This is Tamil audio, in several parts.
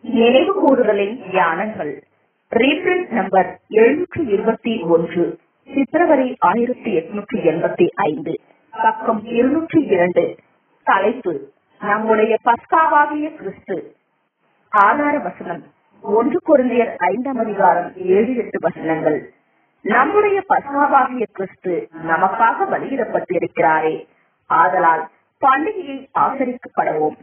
நினைவு கூறுதலின் தியானங்கள் ரீப்ரிண்ட் நம்பர் எழுநூற்று இருபத்தி ஒன்று பிப்ரவரி ஆயிரத்தி எட்நூற்றி எண்பத்தி ஐந்து பக்கம் இருநூற்றி இரண்டு தலைப்பு நம்முடைய பஸ்காவாகிய கிறிஸ்து ஆதார வசனம் ஒன்று குருந்தியர் ஐந்தாம் அதிகாரம் ஏழு எட்டு வசனங்கள் நம்முடைய பஸ்காவாகிய கிறிஸ்து நமக்காக பலியிடப்பட்டிருக்கிறாரே ஆதலால் பண்டிகையை ஆசரிக்கப்படவும்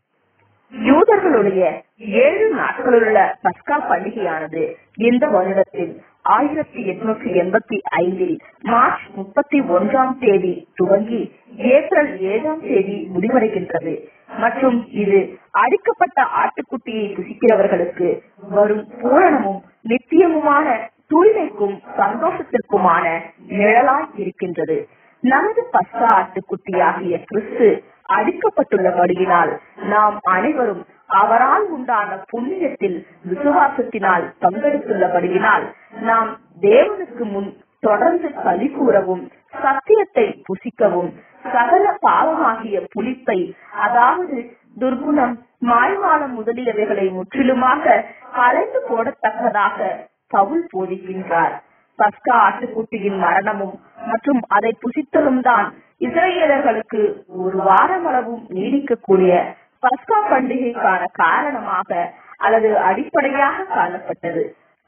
யூதர்களுடைய ஏழு நாட்களுள்ள பஸ்கா பண்டிகையானது இந்த வருடத்தில் ஆயிரத்தி எட்நூற்றி எண்பத்தி ஐந்தில் மார்ச் முப்பத்தி ஒன்றாம் தேதி துவங்கி ஏப்ரல் ஏழாம் தேதி முடிவடைகின்றது மற்றும் இது அடிக்கப்பட்ட ஆட்டுக்குட்டியை புசிக்கிறவர்களுக்கு வரும் பூரணமும் நித்தியமுமான தூய்மைக்கும் சந்தோஷத்திற்குமான நிழலாய் இருக்கின்றது நமது பஸ்கா ஆட்டுக்குட்டியாகிய கிறிஸ்து அடிக்கப்பட்டுள்ளபடியினால் நாம் அனைவரும் அவரால் உண்டான புண்ணியத்தில் விசுவாசத்தினால் பங்கெடுத்துள்ளபடியினால் நாம் தேவனுக்கு முன் தொடர்ந்து கலி கூறவும் சத்தியத்தை புசிக்கவும் சகல பாவமாகிய புளிப்பை அதாவது துர்குணம் மாய்வாளம் முதலியவைகளை முற்றிலுமாக கலைந்து போடத்தக்கதாக பவுல் போதிக்கின்றார் பஸ்கா ஆட்டுக்குட்டியின் மரணமும் மற்றும் அதை புசித்தலும் தான் இஸ்ரேலர்களுக்கு ஒரு வாரமளவும் நீடிக்கக்கூடிய பஸ்கா பண்டிகைக்கான காரணமாக அல்லது அடிப்படையாக காணப்பட்டது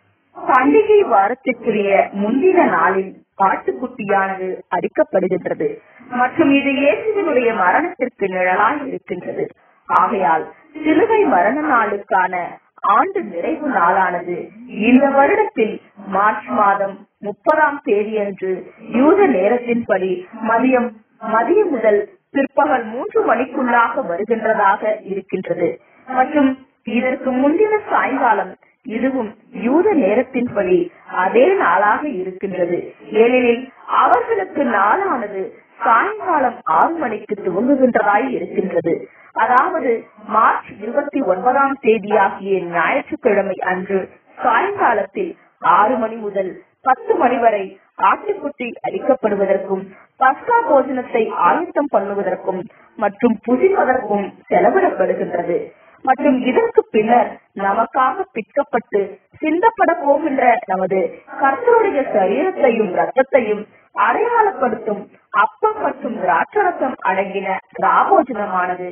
பண்டிகை வாரத்திற்குரிய முந்தின நாளில் ஆட்டுக்குட்டியானது அடிக்கப்படுகின்றது மற்றும் இது இயேசுவினுடைய மரணத்திற்கு நிழலாய் இருக்கின்றது ஆகையால் சிலுவை மரண நாளுக்கான ஆண்டு நிறைவு நாளானது இந்த வருடத்தில் மார்ச் மாதம் முப்பதாம் தேதியன்று யூத நேரத்தின்படி மதியம் மதியம் முதல் பிற்பகல் மூன்று மணிக்குள்ளாக வருகின்றதாக இருக்கின்றது மற்றும் இதற்கு முந்தின சாயங்காலம் இதுவும் யூத நேரத்தின்படி அதே நாளாக இருக்கின்றது ஏனெனில் அவர்களுக்கு நாளானது சாயங்காலம் ஆறு மணிக்கு துவங்குகின்றதாய் இருக்கின்றது அதாவது மார்ச் இருபத்தி ஒன்பதாம் தேதியாகிய ஞாயிற்றுக்கிழமை அன்று சாயங்காலத்தில் ஆறு மணி முதல் பத்து மணி வரை ஆட்டுக்குட்டி அளிக்கப்படுவதற்கும் பஸ்கா போஜனத்தை ஆயத்தம் பண்ணுவதற்கும் மற்றும் புசிப்பதற்கும் செலவிடப்படுகின்றது மற்றும் இதற்கு பின்னர் நமக்காக பிற்கப்பட்டு சிந்தப்பட போகின்ற நமது கர்த்தருடைய சரீரத்தையும் ரத்தத்தையும் அடையாளப்படுத்தும் அப்பம் மற்றும் திராட்சரசம் அடங்கின ராபோஜனமானது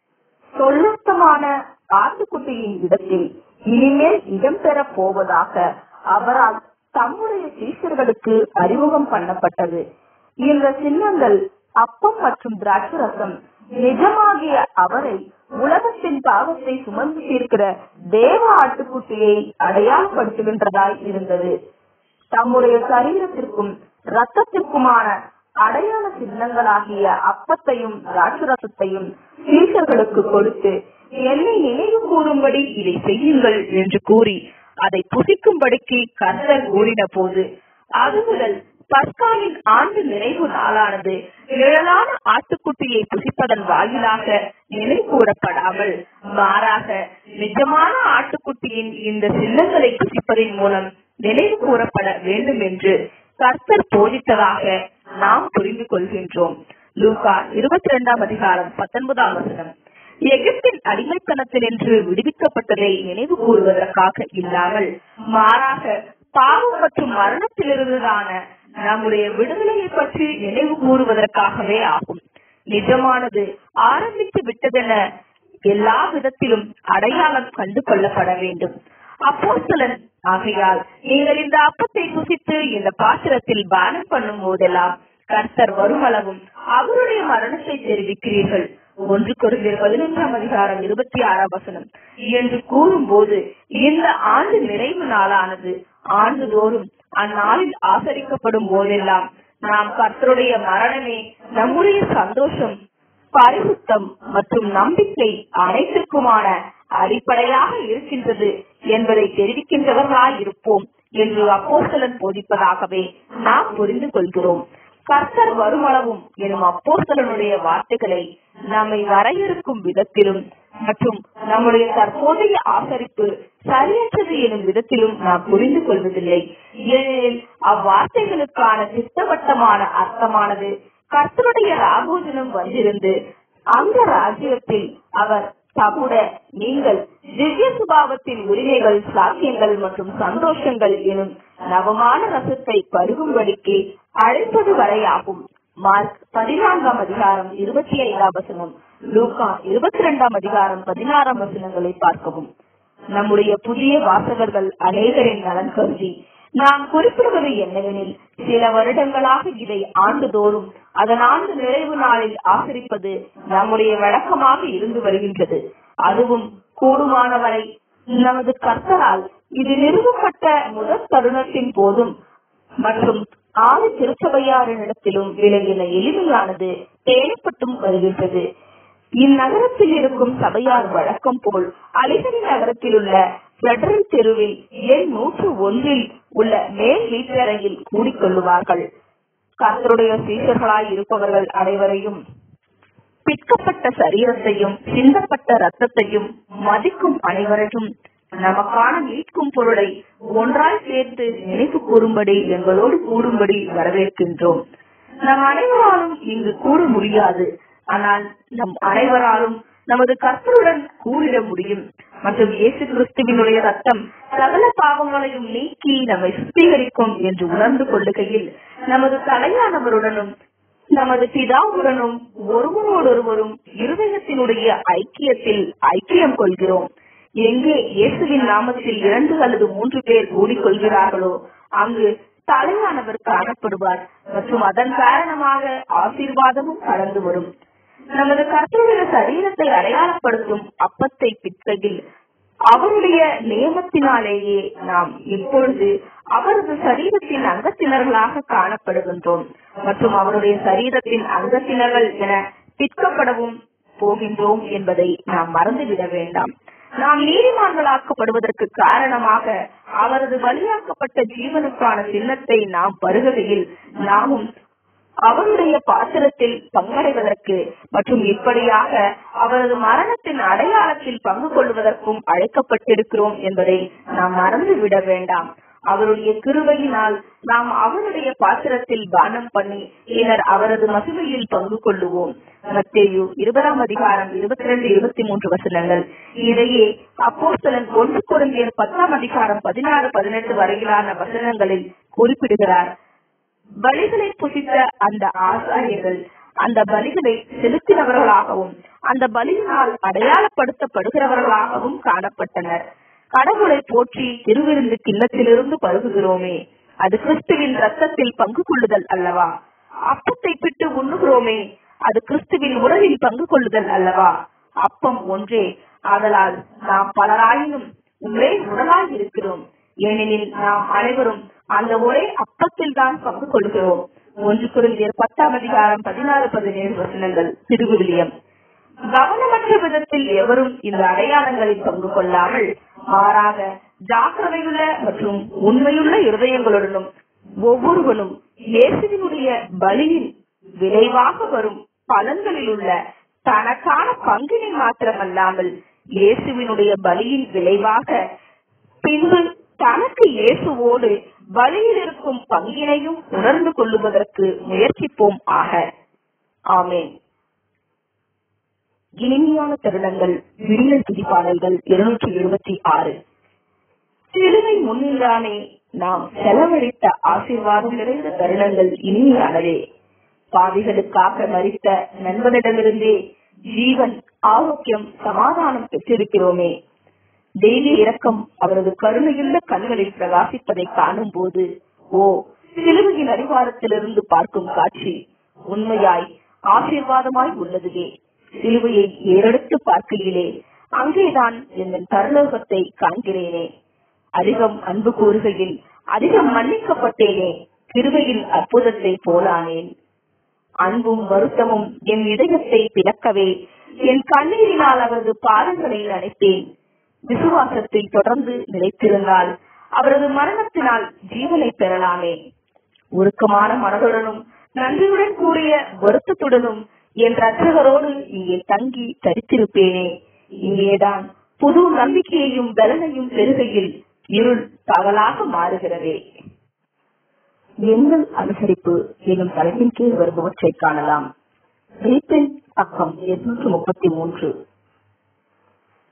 சொல்லத்தமான ஆட்டுக்குட்டியின் இடத்தில் இனிமேல் இடம்பெற போவதாக அவரால் தம்முடைய சீஷர்களுக்கு அறிமுகம் பண்ணப்பட்டது இந்த சின்னங்கள் அப்பம் மற்றும் திராட்சரசம் நிஜமாகிய அவரை உலகத்தின் பாவத்தை சுமந்து தீர்க்கிற தேவ ஆட்டுக்குட்டியை அடையாளப்படுத்துகின்றதாய் இருந்தது தம்முடைய சரீரத்திற்கும் ரத்தத்திற்குமான அடையாள சின்னங்களாகிய அப்பத்தையும் திராட்சரசத்தையும் சீஷர்களுக்கு கொடுத்து என்னை நினைவு கூறும்படி இதை செய்யுங்கள் என்று கூறி அதை புசிக்கும்படிக்கு கர்த்தர் கூறின போது அது முதல் பஸ்காவின் ஆண்டு நிறைவு நாளானது நிழலான ஆட்டுக்குட்டியை புசிப்பதன் வாயிலாக நினைவு கூறப்படாமல் மாறாக நிஜமான ஆட்டுக்குட்டியின் இந்த சின்னங்களை புசிப்பதன் மூலம் நினைவு கூறப்பட வேண்டும் என்று கர்த்தர் போதித்ததாக நாம் புரிந்து கொள்கின்றோம் லூகா இருபத்தி இரண்டாம் அதிகாரம் பத்தொன்பதாம் வசனம் எகிப்தின் அடிமைத்தனத்தினின்று விடுவிக்கப்பட்டதை நினைவு கூறுவதற்காக இல்லாமல் மாறாக பாவம் மற்றும் மரணத்திலிருந்துதான நம்முடைய விடுதலையை பற்றி நினைவு கூறுவதற்காகவே ஆகும் நிஜமானது ஆரம்பித்து விட்டதென எல்லா விதத்திலும் அடையாளம் கண்டு கொள்ளப்பட வேண்டும் அப்போஸ்தலன் ஆகையால் நீங்கள் இந்த அப்பத்தை புசித்து இந்த பாத்திரத்தில் பானம் பண்ணும் போதெல்லாம் கர்த்தர் வருமளவும் அவருடைய மரணத்தை தெரிவிக்கிறீர்கள் ஒன்று குறைந்தர் பதினொன்றாம் அதிகாரம் இருபத்தி ஆறாம் வசனம் என்று கூறும்போது இந்த ஆண்டு நிறைவு நாளானது ஆண்டுதோறும் அந்நாளில் ஆசரிக்கப்படும் போதெல்லாம் நாம் கர்த்தருடைய மரணமே நம்முடைய சந்தோஷம் பரிசுத்தம் மற்றும் நம்பிக்கை அனைத்திற்குமான அடிப்படையாக இருக்கின்றது என்பதை தெரிவிக்கின்றவர்களாய் இருப்போம் என்று அப்போஸ்தலன் போதிப்பதாகவே நாம் புரிந்து கொள்கிறோம் கர்த்தர் வருமளவும் எனும் அப்போஸ்தலனுடைய வார்த்தைகளை நம்மை வரையறுக்கும் விதத்திலும் மற்றும் நம்முடைய தற்போதைய ஆசரிப்பு சரியற்றது எனும் விதத்திலும் நாம் புரிந்து கொள்வதில்லை ஏனெனில் அவ்வார்த்தைகளுக்கான திட்டவட்டமான அர்த்தமானது கர்த்தருடைய ராபோஜனம் வந்திருந்து அந்த ராஜ்யத்தில் அவர் தகுட நீங்கள் திவ்ய சுக சுபாவத்தின் உரிமைகள் சாத்தியங்கள் மற்றும் சந்தோஷங்கள் எனும் நவமான ரசத்தை பருகும்படிக்கு அழைப்பது வரையாகும் மார்க் பதினான்காம் அதிகாரம் இருபத்தி ஐந்தாம் வசனம் லூகா இருபத்தி இரண்டாம் அதிகாரம் பதினாறாம் வசனங்களை பார்க்கவும் நம்முடைய புதிய வாசகர்கள் அநேகரின் நலன் கருதி நாம் குறிப்பிடுவது என்னவெனில் சில வருடங்களாக இதை ஆண்டுதோறும் அதன் ஆண்டு நிறைவு நாளில் ஆசரிப்பது நம்முடைய வழக்கமாக இருந்து வருகின்றது அதுவும் கூடுமானவரை நமது கர்த்தரால் இது நிறுவப்பட்ட முதற் தருணத்தின் போதும் மற்றும் ஆறு திருச்சபையாரிடத்திலும் விளங்கின எளிமையானது பேணப்பட்டும் வருகின்றது இந்நகரத்தில் இருக்கும் சபையார் வழக்கம் போல் அலிகரி நகரத்தில் உள்ள பெடரல் தெருவில் எண் நூற்று ஒன்றில் உள்ள மேல் வீட்டறையில் கூடிக்கொள்ளுவார்கள் கர்த்தருடைய சீசர்களாய் இருப்பவர்கள் அனைவரையும் பிற்கப்பட்ட சரீரத்தையும் சிந்தப்பட்ட ரத்தத்தையும் மதிக்கும் அனைவரையும் நமக்கான மீட்கும் பொருளை ஒன்றாய் சேர்த்து நினைவு கூறும்படி எங்களோடு கூடும்படி வரவேற்கின்றோம் நம் அனைவராலும் இங்கு கூற முடியாது ஆனால் நம் அனைவராலும் நமது கர்த்தருடன் கூறிட முடியும் மற்றும் இயேசு கிறிஸ்துவினுடைய ரத்தம் சகல பாவங்களையும் நீக்கி நம்மை சுத்திகரிக்கும் என்று உணர்ந்து கொள்ளுகையில் நமது தலையானவருடனும் நமது பிதாவுடனும் ஒருவரோடொருவரும் இருதயத்தினுடைய ஐக்கியத்தில் ஐக்கியம் கொள்கிறோம் எங்கே இயேசுவின் நாமத்தில் இரண்டு அல்லது மூன்று பேர் கூடிக்கொள்கிறார்களோ அங்கு தலையானவர் காணப்படுவார் மற்றும் அதன் காரணமாக ஆசீர்வாதமும் கலந்து வரும் நமது கர்த்தருடைய சரீரத்தை அடையாளப்படுத்தும் அப்பத்தை பிற்கையில் அவருடைய நியமத்தினாலேயே நாம் இப்பொழுது அவரது சரீரத்தின் அங்கத்தினர்களாக காணப்படுகின்றோம் மற்றும் அவருடைய சரீரத்தின் அங்கத்தினர்கள் என பிற்கப்படவும் போகின்றோம் என்பதை நாம் மறந்துவிட வேண்டாம் நாம் நீதிமான்களாக்கப்படுவதற்கு காரணமாக அவரது பலியாக்கப்பட்ட ஜீவனுக்கான சின்னத்தை நாம் பருகுகையில் நாமும் அவருடைய பாத்திரத்தில் பங்கடைவதற்கு மற்றும் இப்படியாக அவரது மரணத்தின் அடையாளத்தில் பங்கு கொள்வதற்கும் அழைக்கப்பட்டிருக்கிறோம் என்பதை நாம் மறந்து விட வேண்டாம் அவருடைய கிருபையினால் நாம் அவருடைய பாத்திரத்தில் பானம் பண்ணி பின்னர் அவரது மகிமையில் பங்கு கொள்ளுவோம் மத்தேயு இருபதாம் அதிகாரம் இருபத்தி ரெண்டு இருபத்தி மூன்று வசனங்கள் இதையே அப்போஸ்தலன் ஒன்று குழந்தையர் பத்தாம் அதிகாரம் பதினாறு பதினெட்டு வரையிலான வசனங்களில் குறிப்பிடுகிறார் பலிகளை புசித்த அந்த ஆசாரியர்கள் அந்த பலிகளை செலுத்தினவர்களாகவும் அந்த பலியினால் அடையாளப்படுத்தப்படுகிறவர்களாகவும் காணப்பட்டனர் கடவுளை போற்றி திருவிருந்து கிண்ணத்திலிருந்து பருகுகிறோமே அது கிறிஸ்துவின் ரத்தத்தில் பங்கு கொள்ளுதல் அல்லவா அப்பத்தை பிட்டு உண்ணுகிறோமே அது கிறிஸ்துவின் உடலில் பங்கு கொள்ளுதல் அல்லவா அப்பம் ஒன்றே ஆதலால் நாம் பலராயினும் ஒரே உடலாய் இருக்கிறோம் ஏனெனில் நாம் அனைவரும் அந்த ஒரே அப்பத்தில் தான் பங்கு கொள்கிறோம் ஒன்று குருந்தியர் பத்தாம் அதிகாரம் பதினாறு பதினேழு வசனங்கள் திருவிவிலியம் கவனமற்ற விதத்தில் எவரும் இந்த அடையாளங்களில் பங்கு கொள்ளாமல் மாறாக ஜாக்கிரதையுள்ள மற்றும் உண்மையுள்ள இருதயங்களுடனும் ஒவ்வொருவனும் இயேசுவினுடைய பலியின் விளைவாக வரும் பலன்களில் உள்ள தனக்கான பங்கினை மாத்திரமல்லாமல் இயேசுவினுடைய பலியின் விளைவாக பின்பு தனக்கு இயேசுவோடு பலியில் இருக்கும் பங்கினையும் உணர்ந்து கொள்ளுவதற்கு முயற்சிப்போம் ஆக ஆமேன் இனிமையான தருணங்கள் விடியல் துதிப்பாடல்கள் இருநூற்றி எழுபத்தி ஆறு சிலுவை முன்னிலானே நாம் செலவழித்த ஆசீர்வாதம் நிறைந்த தருணங்கள் இனிமையானதே பாவிகளுக்காக மறித்த நண்பனிடமிருந்தே ஜீவன் ஆரோக்கியம் சமாதானம் பெற்றிருக்கிறோமே தெய்வ இரக்கம் அவரது கருணையுள்ள கண்களில் பிரகாசிப்பதை காணும் போது ஓ சிலுவையின் அடிவாரத்திலிருந்து பார்க்கும் காட்சி உண்மையாய் ஆசீர்வாதமாய் உள்ளதுவே சிலுவையை ஏறெடுத்து பார்க்கையிலே அங்கேதான் என் பரலோகத்தை காண்கிறேனே அதிகம் அன்பு கூறுகையில் அதிகம் மன்னிக்கப்பட்டேனே கிருபையின் அற்புதத்தை போலானேன் அன்பும் வருத்தமும் என் இதயத்தை பிளக்கவே என் கண்ணீரினால் அவரது பாதங்களை அணைத்தேன் விசுவாசத்தில் தொடர்ந்து நிலைத்திருந்தால் அவரது மரணத்தினால் ஜீவனை பெறலாமே உருக்கமான மனதுடனும் நன்றியுடன் கூடிய வருத்தத்துடனும் என் ரட்சகரோடு இங்கே தங்கி தரித்திருப்பேனே இங்கேதான் புது நம்பிக்கையையும் பலனையும் பெருகையில் இருள் பகலாக மாறுகிறதே எங்கள் அனுசரிப்பு எனும் தலைப்பின் கீழ் வருபவற்றை காணலாம் ரீபின் பக்கம் எட்நூற்று முப்பத்தி மூன்று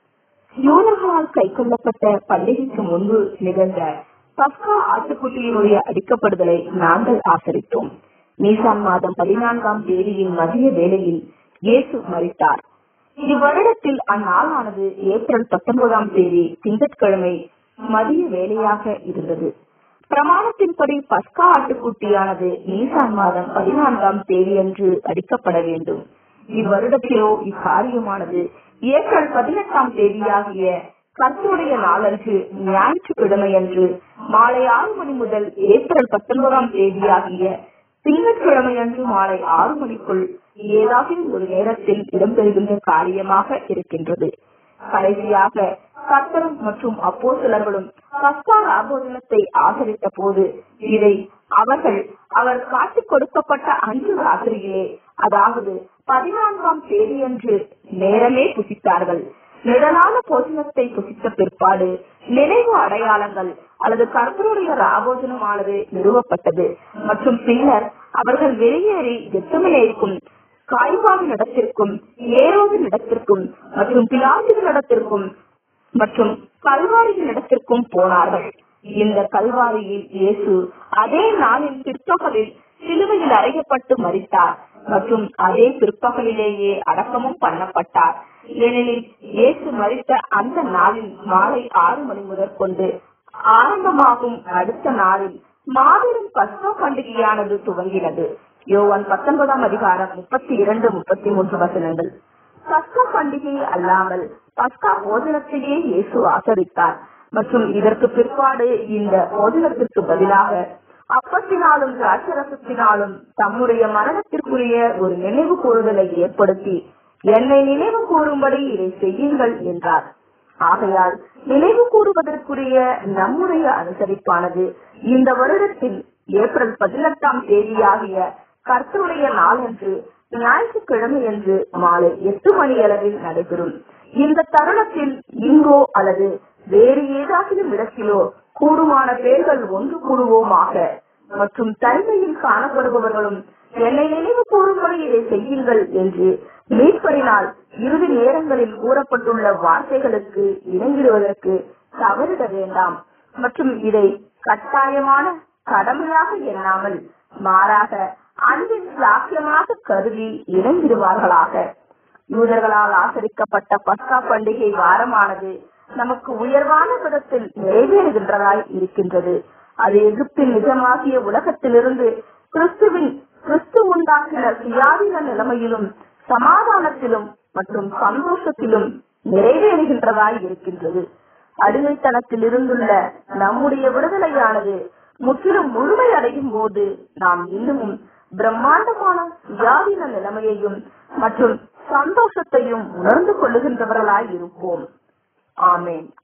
யூதர்களால் கைக்கொள்ளப்பட்ட பண்டிகைக்கு முன்பு நிகழ்ந்த பஸ்கா ஆட்டுக்குட்டியினுடைய அடிக்கப்படுதலை நாங்கள் ஆசரித்தோம் நீசான் மாதம் பதினான்காம் தேதியின் மதிய வேளையில் இயேசு மறித்தார் இவ்வருடத்தில் அந்நாளானது ஏப்ரல் பத்தொன்பதாம் தேதி திங்கட்கிழமை மதிய வேலையாக இருந்தது பிரமாணத்தின்படி பஸ்கா ஆட்டுக்குட்டியானது நீசான் மாதம் பதினான்காம் தேதியன்று அடிக்கப்பட வேண்டும் இவ்வருடத்திலோ இக்காரியமானது ஏப்ரல் பதினெட்டாம் தேதியாகிய கர்த்தருடைய நாளன்று ஞாயிற்றுக்கிழமையன்று மாலை ஆறு மணி முதல் ஏப்ரல் பத்தொன்பதாம் தேதியாகிய திங்கட்கிழமையன்று மாலை ஆறு மணிக்குள் ஏதாவது ஒரு நேரத்தில் இடம்பெறுகின்ற காரியமாக இருக்கின்றது கடைசியாக கர்த்தரும் மற்றும் அப்போ சிலர்களும் பஸ்கா ஆபோதனத்தை ஆதரித்த போது இதை அவர்கள் அவர் காட்டிக் கொடுக்கப்பட்ட அன்று ராத்திரியிலே அதாவது பதினான்காம் தேதியன்று நேரமே புசித்தார்கள் நிழலான போஜனத்தை புசித்த பிற்பாடு நினைவு அடையாளங்கள் அல்லது கர்த்தருடைய ராபோஜனமானது நிறுவப்பட்டது மற்றும் பின்னர் அவர்கள் வெளியேறி கெத்தமனேக்கும் காய்வாவின் இடத்திற்கும் ஏரோவின் இடத்திற்கும் மற்றும் பிலாத்தின் இடத்திற்கும் மற்றும் கல்வாரியின் இடத்திற்கும் போனார்கள் இந்த கல்வாரியில் இயேசு அதே நாளின் பிற்பகலில் சிலுவையில் அறையப்பட்டு மறித்தார் மற்றும் அதே பிற்பகலிலேயே அடக்கமும் பண்ணப்பட்டார் ஏனெனில் இயேசு மறித்த அந்த நாளில் மாலை ஆறு மணி முதற் கொண்டு ஆரம்பமாகும் அடுத்த நாளில் மாபெரும் பஸ்கா பண்டிகையானது துவங்கினது யோவான் பத்தொன்பதாம் அதிகாரம் முப்பத்தி இரண்டு முப்பத்தி மூன்று வசனங்கள் பஸ்கா பண்டிகை அல்லாமல் பஸ்கா போஜனத்தையே இயேசு ஆசரித்தார் மற்றும் இதற்கு பிற்பாடு இந்த போஜனத்திற்கு பதிலாக அப்பத்தினாலும் திராட்சரசத்தினாலும் தம்முடைய மரணத்திற்குரிய ஒரு நினைவு கூறுதலை ஏற்படுத்தி என்னை நினைவு கூறும்படி இதை செய்யுங்கள் என்றார் ஆகையால் நினைவு கூறுவதற்குரிய நம்முடைய அனுசரிப்பானது இந்த வருடத்தில் ஏப்ரல் பதினெட்டாம் தேதியாகிய கர்த்தருடைய நாளன்று ஞாயிற்றுக்கிழமை என்று மாலை எட்டு மணி அளவில் நடைபெறும் இந்த தருணத்தில் இங்கோ அல்லது வேறு ஏதாகிலும் இடத்திலோ கூடுமான பேர்கள் ஒன்று கூடுவோமாக மற்றும் தனிமையில் காணப்படுபவர்களும் என்னை நினைவு கூறும்படி இதை செய்யுங்கள் என்று மீட்பரினால் இறுதி நேரங்களில் கூறப்பட்டுள்ள வார்த்தைகளுக்கு இணங்கிடுவதற்கு தவறிட வேண்டாம் மற்றும் இதை கட்டாயமான கடமையாக எண்ணாமல் மாறாக அன்பின் சாக்கியமாக கருதி இணங்கிடுவார்களாக யூதர்களால் ஆசரிக்கப்பட்ட பஸ்கா பண்டிகை வாரமானது நமக்கு உயர்வான விதத்தில் நிறைவேறுகின்றதாய் இருக்கின்றது அது எகிப்தின் நிஜமாகிய உலகத்திலிருந்து கிறிஸ்துவின் கிறிஸ்து உண்டாக்கின சுயாதீன நிலைமையிலும் சமாதானத்திலும் மற்றும் சந்தோஷத்திலும் நிறைவேறுகின்றதாய் இருக்கின்றது அடிமைத்தனத்தில் இருந்துள்ள நம்முடைய விடுதலையானது முற்றிலும் முழுமை அடையும் போது நாம் இன்னமும் பிரம்மாண்டமான சுயாதீன நிலைமையையும் மற்றும் சந்தோஷத்தையும் உணர்ந்து கொள்ளுகின்றவர்களாய் இருப்போம் ஆமேன்